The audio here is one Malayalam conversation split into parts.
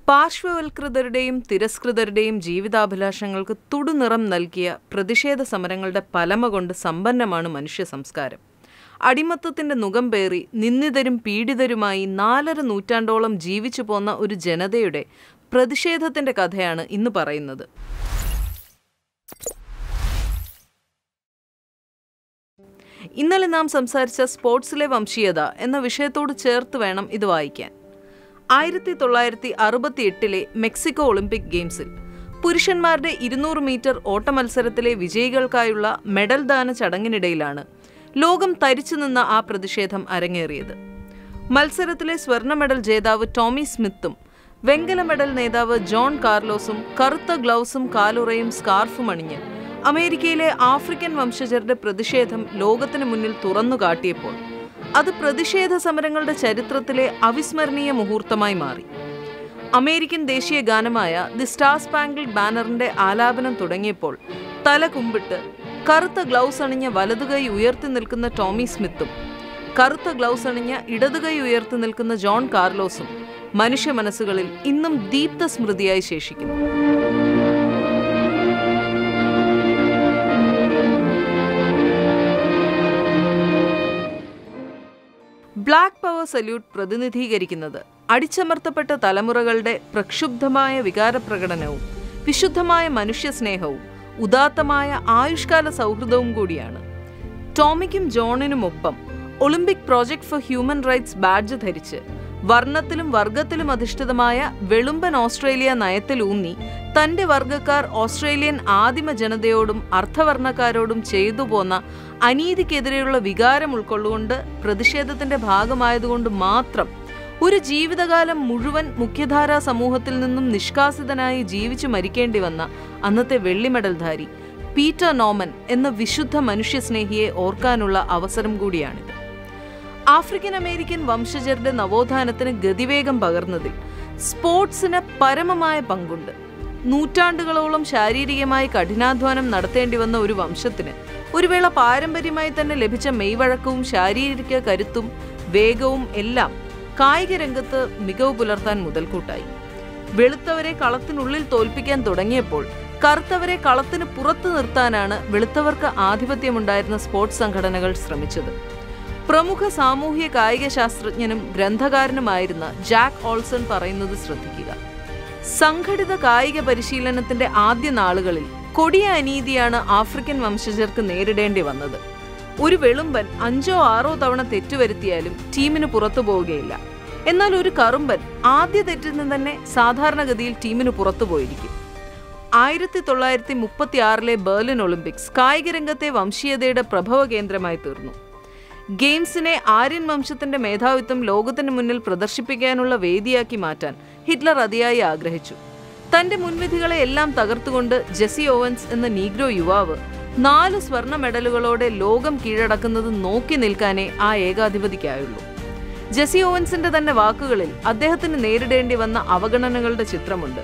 പാർശ്വവൽകൃതരുടെയും തിരസ്കൃതരുടെയും ജീവിതാഭിലാഷങ്ങൾക്ക് തുടുനിറം നൽകിയ പ്രതിഷേധ സമരങ്ങളുടെ പലമ കൊണ്ട് സമ്പന്നമാണ് മനുഷ്യ സംസ്കാരം അടിമത്തത്തിന്റെ നുകം പേറി നിന്ദിതരും പീഡിതരുമായി നാലര നൂറ്റാണ്ടോളം ജീവിച്ചു പോന്ന ഒരു ജനതയുടെ പ്രതിഷേധത്തിന്റെ കഥയാണ് ഇന്ന് പറയുന്നത് ഇന്നലെ നാം സംസാരിച്ച സ്പോർട്സിലെ വംശീയത എന്ന വിഷയത്തോട് ചേർത്ത് വേണം ഇത് വായിക്കാൻ ആയിരത്തി തൊള്ളായിരത്തി അറുപത്തി എട്ടിലെ മെക്സിക്കോ ഒളിമ്പിക് ഗെയിംസിൽ പുരുഷന്മാരുടെ ഇരുന്നൂറ് മീറ്റർ ഓട്ട മത്സരത്തിലെ വിജയികൾക്കായുള്ള മെഡൽ ദാന ചടങ്ങിനിടയിലാണ് ലോകം തരിച്ചു നിന്ന ആ പ്രതിഷേധം അരങ്ങേറിയത് മത്സരത്തിലെ സ്വർണ്ണ മെഡൽ ജേതാവ് ടോമി സ്മിത്തും വെങ്കല മെഡൽ നേതാവ് ജോൺ കാർലോസും കറുത്ത ഗ്ലൗസും കാലുറയും സ്കാർഫും അണിഞ്ഞ് അമേരിക്കയിലെ ആഫ്രിക്കൻ വംശജരുടെ പ്രതിഷേധം ലോകത്തിന് മുന്നിൽ തുറന്നു കാട്ടിയപ്പോൾ അത് പ്രതിഷേധ സമരങ്ങളുടെ ചരിത്രത്തിലെ അവിസ്മരണീയ മുഹൂർത്തമായി മാറി അമേരിക്കൻ ദേശീയ ഗാനമായ ദി സ്റ്റാർ സ്പാങ്കിൾ ബാനറിന്റെ ആലാപനം തുടങ്ങിയപ്പോൾ തല കുമ്പിട്ട് കറുത്ത ഗ്ലൗസ് അണിഞ്ഞ വലതുകൈ ഉയർത്തി നിൽക്കുന്ന ടോമി സ്മിത്തും കറുത്ത ഗ്ലൗസ് അണിഞ്ഞ ഇടതുകൈ ഉയർത്തി നിൽക്കുന്ന ജോൺ കാർലോസും മനുഷ്യ മനസ്സുകളിൽ ഇന്നും ദീപ്ത സ്മൃതിയായി ശേഷിക്കുന്നു ബ്ലാക്ക് പവർ സല്യൂട്ട് പ്രതിനിധീകരിക്കുന്നത് അടിച്ചമർത്തപ്പെട്ട തലമുറകളുടെ പ്രക്ഷുബ്ധമായ വികാരപ്രകടനവും വിശുദ്ധമായ മനുഷ്യസ്നേഹവും ഉദാത്തമായ ആയുഷ്കാല സൗഹൃദവും കൂടിയാണ് ടോമിക്കും ജോണിനുമൊപ്പം Olympic project for human rights badge ധരിച്ച് വർണ്ണത്തിലും വർഗത്തിലും അധിഷ്ഠിതമായ വെളുമ്പൻ ഓസ്ട്രേലിയ നയത്തിലൂന്നി തന്റെ വർഗക്കാർ ഓസ്ട്രേലിയൻ ആദിമ ജനതയോടും അർത്ഥവർണ്ണക്കാരോടും ചെയ്തു പോന്ന അനീതിക്കെതിരെയുള്ള വികാരം ഉൾക്കൊള്ളുകൊണ്ട് പ്രതിഷേധത്തിന്റെ ഭാഗമായതുകൊണ്ട് മാത്രം ഒരു ജീവിതകാലം മുഴുവൻ മുഖ്യധാരാ സമൂഹത്തിൽ നിന്നും നിഷ്കാസിതനായി ജീവിച്ചു മരിക്കേണ്ടി വന്ന അന്നത്തെ വെള്ളിമെഡൽധാരി പീറ്റർ നോമൻ എന്ന വിശുദ്ധ മനുഷ്യസ്നേഹിയെ ഓർക്കാനുള്ള അവസരം കൂടിയാണിത് ആഫ്രിക്കൻ അമേരിക്കൻ വംശജരുടെ നവോത്ഥാനത്തിന് ഗതിവേഗം പകർന്നതിൽ സ്പോർട്സിന് പരമമായ പങ്കുണ്ട് നൂറ്റാണ്ടുകളോളം ശാരീരികമായി കഠിനാധ്വാനം നടത്തേണ്ടി വന്ന ഒരു വംശത്തിന് ഒരു വേള പാരമ്പര്യമായി തന്നെ ലഭിച്ച മെയ്വഴക്കവും ശാരീരിക കരുത്തും വേഗവും എല്ലാം കായിക രംഗത്ത് മികവ് പുലർത്താൻ മുതൽക്കൂട്ടായി വെളുത്തവരെ കളത്തിനുള്ളിൽ തോൽപ്പിക്കാൻ തുടങ്ങിയപ്പോൾ കറുത്തവരെ കളത്തിന് പുറത്തു നിർത്താനാണ് വെളുത്തവർക്ക് ആധിപത്യമുണ്ടായിരുന്ന സ്പോർട്സ് സംഘടനകൾ ശ്രമിച്ചത് പ്രമുഖ സാമൂഹ്യ കായിക ശാസ്ത്രജ്ഞനും ഗ്രന്ഥകാരനുമായിരുന്ന ജാക്ക് ഓൾസൺ പറയുന്നത് ശ്രദ്ധിക്കുക സംഘടിത കായിക പരിശീലനത്തിന്റെ ആദ്യ നാളുകളിൽ കൊടിയ അനീതിയാണ് ആഫ്രിക്കൻ വംശജർക്ക് നേരിടേണ്ടി വന്നത് ഒരു വെളുമ്പൻ അഞ്ചോ ആറോ തവണ തെറ്റുവരുത്തിയാലും ടീമിന് പുറത്തു പോവുകയില്ല എന്നാൽ ഒരു കറുമ്പൻ ആദ്യ തെറ്റിൽ നിന്ന് തന്നെ സാധാരണഗതിയിൽ ടീമിന് പുറത്തു പോയിരിക്കും ആയിരത്തി തൊള്ളായിരത്തി മുപ്പത്തി ആറിലെ ബെർലിൻ ഒളിമ്പിക്സ് കായിക രംഗത്തെ വംശീയതയുടെ പ്രഭവ കേന്ദ്രമായി തീർന്നു ഗെയിംസിനെ ആര്യൻ വംശത്തിന്റെ മേധാവിത്വം ലോകത്തിന് മുന്നിൽ പ്രദർശിപ്പിക്കാനുള്ള വേദിയാക്കി മാറ്റാൻ ഹിറ്റ്ലർ അതിയായി ആഗ്രഹിച്ചു തന്റെ മുൻവിധികളെ എല്ലാം തകർത്തുകൊണ്ട് ജെസി ഓവൻസ് എന്ന നീഗ്രോ യുവാവ് നാല് സ്വർണ്ണ മെഡലുകളോടെ ലോകം കീഴടക്കുന്നത് നോക്കി നിൽക്കാനേ ആ ഏകാധിപതിക്കായുള്ളൂ ജെസി ഓവൻസിന്റെ തന്നെ വാക്കുകളിൽ അദ്ദേഹത്തിന് നേരിടേണ്ടി വന്ന അവഗണനകളുടെ ചിത്രമുണ്ട്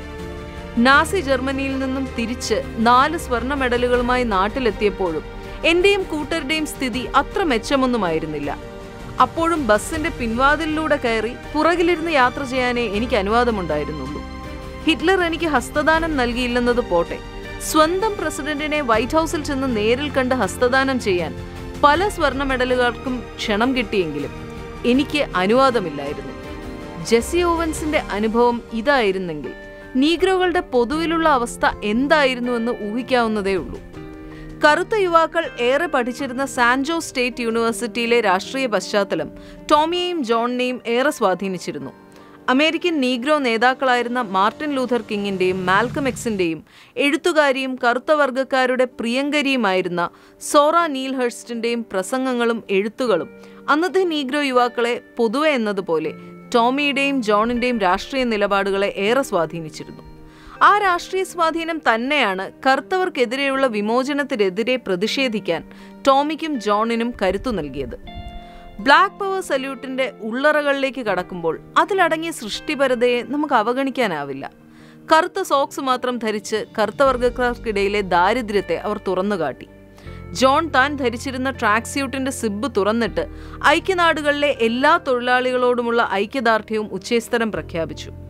നാസി ജർമ്മനിയിൽ നിന്നും തിരിച്ച് നാല് സ്വർണ്ണ മെഡലുകളുമായി നാട്ടിലെത്തിയപ്പോഴും എന്റെയും കൂട്ടരുടെയും സ്ഥിതി അത്ര മെച്ചമൊന്നുമായിരുന്നില്ല അപ്പോഴും ബസ്സിന്റെ പിൻവാതിലിലൂടെ കയറി പുറകിലിരുന്ന് യാത്ര ചെയ്യാനേ എനിക്ക് അനുവാദമുണ്ടായിരുന്നുള്ളൂ ഹിറ്റ്ലർ എനിക്ക് ഹസ്തദാനം നൽകിയില്ലെന്നത് പോട്ടെ സ്വന്തം പ്രസിഡന്റിനെ വൈറ്റ് ഹൗസിൽ ചെന്ന് നേരിൽ കണ്ട് ഹസ്തദാനം ചെയ്യാൻ പല സ്വർണ്ണ മെഡലുകൾക്കും ക്ഷണം കിട്ടിയെങ്കിലും എനിക്ക് അനുവാദമില്ലായിരുന്നു ജെസി ഓവൻസിന്റെ അനുഭവം ഇതായിരുന്നെങ്കിൽ നീഗ്രോകളുടെ പൊതുവിലുള്ള അവസ്ഥ എന്തായിരുന്നുവെന്ന് ഊഹിക്കാവുന്നതേ ഉള്ളൂ കറുത്ത യുവാക്കൾ ഏറെ പഠിച്ചിരുന്ന സാൻജോ സ്റ്റേറ്റ് യൂണിവേഴ്സിറ്റിയിലെ രാഷ്ട്രീയ പശ്ചാത്തലം ടോമിയെയും ജോണിനെയും ഏറെ സ്വാധീനിച്ചിരുന്നു അമേരിക്കൻ നീഗ്രോ നേതാക്കളായിരുന്ന മാർട്ടിൻ ലൂഥർ കിങ്ങിന്റെയും മാൽക്കം എക്സിന്റെയും എഴുത്തുകാരിയും കറുത്ത വർഗ്ഗക്കാരുടെ പ്രിയങ്കരിയുമായിരുന്ന സോറ നീൽഹേഴ്സ്റ്റിന്റെയും പ്രസംഗങ്ങളും എഴുത്തുകളും അന്നത്തെ നീഗ്രോ യുവാക്കളെ പൊതുവെ എന്നതുപോലെ ടോമിയുടെയും ജോണിന്റെയും രാഷ്ട്രീയ നിലപാടുകളെ ഏറെ സ്വാധീനിച്ചിരുന്നു ആ രാഷ്ട്രീയ സ്വാധീനം തന്നെയാണ് കറുത്തവർക്കെതിരെയുള്ള വിമോചനത്തിനെതിരെ പ്രതിഷേധിക്കാൻ ടോമിക്കും ജോണിനും കരുത്തു നൽകിയത് ബ്ലാക്ക് പവർ സല്യൂട്ടിന്റെ ഉള്ളറകളിലേക്ക് കടക്കുമ്പോൾ അതിലടങ്ങിയ സൃഷ്ടിപരതയെ നമുക്ക് അവഗണിക്കാനാവില്ല കറുത്ത സോക്സ് മാത്രം ധരിച്ച് കറുത്ത വർഗ്ഗക്കാർക്കിടയിലെ ദാരിദ്ര്യത്തെ അവർ തുറന്നുകാട്ടി ജോൺ താൻ ധരിച്ചിരുന്ന ട്രാക്ക് സ്യൂട്ടിന്റെ സിബ് തുറന്നിട്ട് ഐക്യനാടുകളിലെ എല്ലാ തൊഴിലാളികളോടുമുള്ള ഐക്യദാർഢ്യവും ഉച്ചേസ്തരം പ്രഖ്യാപിച്ചു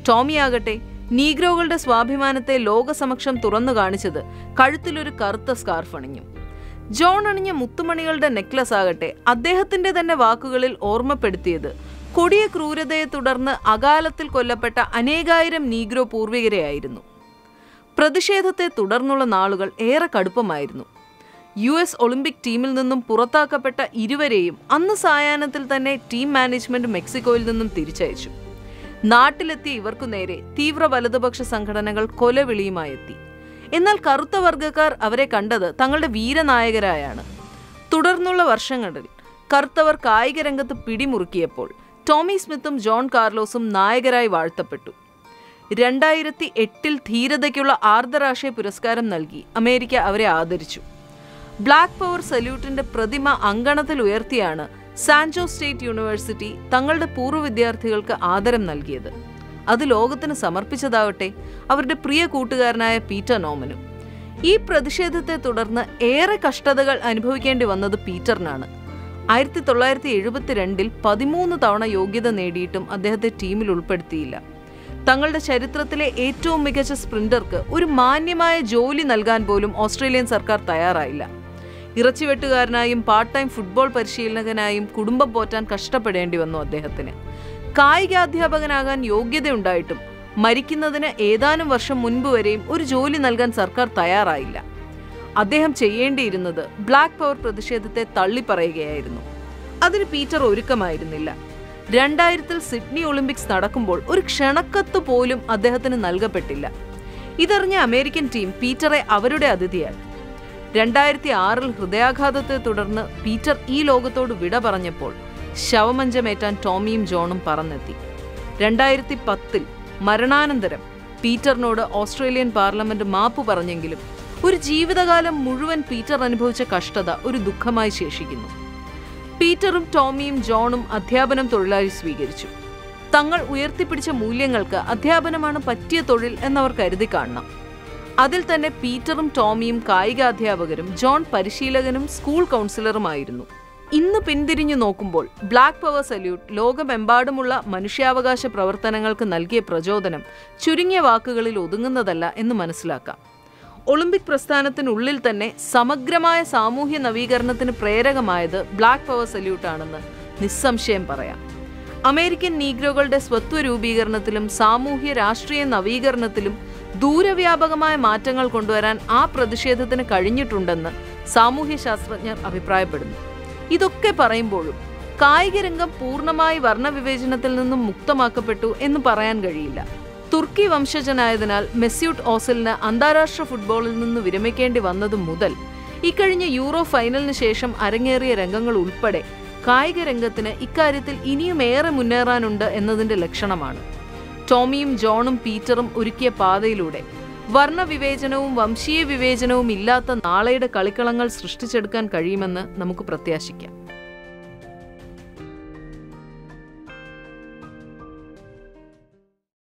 ടോമിയാകട്ടെ നീഗ്രോകളുടെ സ്വാഭിമാനത്തെ ലോകസമക്ഷം തുറന്നു കാണിച്ചത് കഴുത്തിലൊരു കറുത്ത സ്കാർഫ് അണിഞ്ഞു ജോൺ അണിഞ്ഞ മുത്തുമണികളുടെ നെക്ലസ് ആകട്ടെ അദ്ദേഹത്തിന്റെ തന്നെ വാക്കുകളിൽ ഓർമ്മപ്പെടുത്തിയത് കൊടിയ ക്രൂരതയെ തുടർന്ന് അകാലത്തിൽ കൊല്ലപ്പെട്ട അനേകായിരം നീഗ്രോ പൂർവികരെയായിരുന്നു പ്രതിഷേധത്തെ തുടർന്നുള്ള നാളുകൾ ഏറെ കടുപ്പമായിരുന്നു യു എസ് ഒളിമ്പിക് ടീമിൽ നിന്നും പുറത്താക്കപ്പെട്ട ഇരുവരെയും അന്ന് സായാഹ്നത്തിൽ തന്നെ ടീം മാനേജ്മെന്റ് മെക്സിക്കോയിൽ നിന്നും തിരിച്ചയച്ചു നാട്ടിലെത്തിയ ഇവർക്കു നേരെ തീവ്ര വലതുപക്ഷ സംഘടനകൾ കൊലവിളിയുമായി എത്തി എന്നാൽ കറുത്ത വർഗ്ഗക്കാർ അവരെ കണ്ടത് തങ്ങളുടെ വീരനായകരായാണ് തുടർന്നുള്ള വർഷങ്ങളിൽ കറുത്തവർ കായിക രംഗത്ത് പിടിമുറുക്കിയപ്പോൾ ടോമി സ്മിത്തും ജോൺ കാർലോസും നായകരായി വാഴ്ത്തപ്പെട്ടു രണ്ടായിരത്തി എട്ടിൽ ധീരതയ്ക്കുള്ള ആർദ്രരാഷ്ട്രീയ പുരസ്കാരം നൽകി അമേരിക്ക അവരെ ആദരിച്ചു ബ്ലാക്ക് പവർ സല്യൂട്ടിന്റെ പ്രതിമ അങ്കണത്തിൽ ഉയർത്തിയാണ് സാൻജോ സ്റ്റേറ്റ് യൂണിവേഴ്സിറ്റി തങ്ങളുടെ പൂർവ്വ വിദ്യാർത്ഥികൾക്ക് ആദരം നൽകിയത് അത് ലോകത്തിന് സമർപ്പിച്ചതാവട്ടെ അവരുടെ പ്രിയ കൂട്ടുകാരനായ പീറ്റർ നോമനും ഈ പ്രതിഷേധത്തെ തുടർന്ന് ഏറെ കഷ്ടതകൾ അനുഭവിക്കേണ്ടി വന്നത് പീറ്ററിനാണ് ആയിരത്തി തൊള്ളായിരത്തി എഴുപത്തിരണ്ടിൽ പതിമൂന്ന് തവണ യോഗ്യത നേടിയിട്ടും അദ്ദേഹത്തെ ടീമിൽ ഉൾപ്പെടുത്തിയില്ല തങ്ങളുടെ ചരിത്രത്തിലെ ഏറ്റവും മികച്ച സ്പ്രിന്റർക്ക് ഒരു മാന്യമായ ജോലി നൽകാൻ പോലും ഓസ്ട്രേലിയൻ സർക്കാർ തയ്യാറായില്ല ഇറച്ചിവെട്ടുകാരനായും പാർട്ട് ടൈം ഫുട്ബോൾ പരിശീലകനായും കുടുംബം പോറ്റാൻ കഷ്ടപ്പെടേണ്ടി വന്നു അദ്ദേഹത്തിന് കായികാധ്യാപകനാകാൻ യോഗ്യതയുണ്ടായിട്ടും മരിക്കുന്നതിന് ഏതാനും വർഷം മുൻപ് വരെയും ഒരു ജോലി നൽകാൻ സർക്കാർ തയ്യാറായില്ല അദ്ദേഹം ചെയ്യേണ്ടിയിരുന്നത് ബ്ലാക്ക് പവർ പ്രതിഷേധത്തെ തള്ളിപ്പറയുകയായിരുന്നു അതിന് പീറ്റർ ഒരുക്കമായിരുന്നില്ല രണ്ടായിരത്തിൽ സിഡ്നി ഒളിമ്പിക്സ് നടക്കുമ്പോൾ ഒരു ക്ഷണക്കത്ത് പോലും അദ്ദേഹത്തിന് നൽകപ്പെട്ടില്ല ഇതറിഞ്ഞ അമേരിക്കൻ ടീം പീറ്ററെ അവരുടെ അതിഥിയാക്കി രണ്ടായിരത്തി ആറിൽ ഹൃദയാഘാതത്തെ തുടർന്ന് പീറ്റർ ഈ ലോകത്തോട് വിട പറഞ്ഞപ്പോൾ ശവമഞ്ചമേറ്റാൻ ടോമിയും ജോണും പറന്നെത്തി രണ്ടായിരത്തി പത്തിൽ മരണാനന്തരം പീറ്ററിനോട് ഓസ്ട്രേലിയൻ പാർലമെന്റ് മാപ്പ് പറഞ്ഞെങ്കിലും ഒരു ജീവിതകാലം മുഴുവൻ പീറ്റർ അനുഭവിച്ച കഷ്ടത ഒരു ദുഃഖമായി ശേഷിക്കുന്നു പീറ്ററും ടോമിയും ജോണും അധ്യാപനം തൊഴിലായി സ്വീകരിച്ചു തങ്ങൾ ഉയർത്തിപ്പിടിച്ച മൂല്യങ്ങൾക്ക് അധ്യാപനമാണ് പറ്റിയ തൊഴിൽ എന്നവർ കരുതി കാണണം അതിൽ തന്നെ പീറ്ററും ടോമിയും കായികാധ്യാപകരും ജോൺ പരിശീലകനും സ്കൂൾ കൗൺസിലറുമായിരുന്നു ഇന്ന് പിന്തിരിഞ്ഞു നോക്കുമ്പോൾ ബ്ലാക്ക് പവർ സല്യൂട്ട് ലോകമെമ്പാടുമുള്ള മനുഷ്യാവകാശ പ്രവർത്തനങ്ങൾക്ക് നൽകിയ പ്രചോദനം ചുരുങ്ങിയ വാക്കുകളിൽ ഒതുങ്ങുന്നതല്ല എന്ന് മനസ്സിലാക്കാം ഒളിമ്പിക് പ്രസ്ഥാനത്തിനുള്ളിൽ തന്നെ സമഗ്രമായ സാമൂഹ്യ നവീകരണത്തിന് പ്രേരകമായത് ബ്ലാക്ക് പവർ സല്യൂട്ടാണെന്ന് നിസ്സംശയം പറയാം അമേരിക്കൻ നീഗ്രോകളുടെ സ്വത്വ രൂപീകരണത്തിലും സാമൂഹ്യ രാഷ്ട്രീയ നവീകരണത്തിലും ദൂരവ്യാപകമായ മാറ്റങ്ങൾ കൊണ്ടുവരാൻ ആ പ്രതിഷേധത്തിന് കഴിഞ്ഞിട്ടുണ്ടെന്ന് സാമൂഹ്യ ശാസ്ത്രജ്ഞർ അഭിപ്രായപ്പെടുന്നു ഇതൊക്കെ പറയുമ്പോഴും കായിക രംഗം പൂർണ്ണമായി വർണ്ണവിവേചനത്തിൽ നിന്നും മുക്തമാക്കപ്പെട്ടു എന്ന് പറയാൻ കഴിയില്ല തുർക്കി വംശജനായതിനാൽ മെസ്യൂട്ട് ഓസലിന് അന്താരാഷ്ട്ര ഫുട്ബോളിൽ നിന്ന് വിരമിക്കേണ്ടി വന്നതു മുതൽ ഇക്കഴിഞ്ഞ യൂറോ ഫൈനലിന് ശേഷം അരങ്ങേറിയ രംഗങ്ങൾ ഉൾപ്പെടെ കായിക രംഗത്തിന് ഇക്കാര്യത്തിൽ ഇനിയും ഏറെ മുന്നേറാനുണ്ട് എന്നതിന്റെ ലക്ഷണമാണ് ടോമിയും ജോണും പീറ്ററും ഒരുക്കിയ പാതയിലൂടെ വർണ്ണവിവേചനവും വംശീയ വിവേചനവും ഇല്ലാത്ത നാളെയുടെ കളിക്കളങ്ങൾ സൃഷ്ടിച്ചെടുക്കാൻ കഴിയുമെന്ന് നമുക്ക് പ്രത്യാശിക്കാം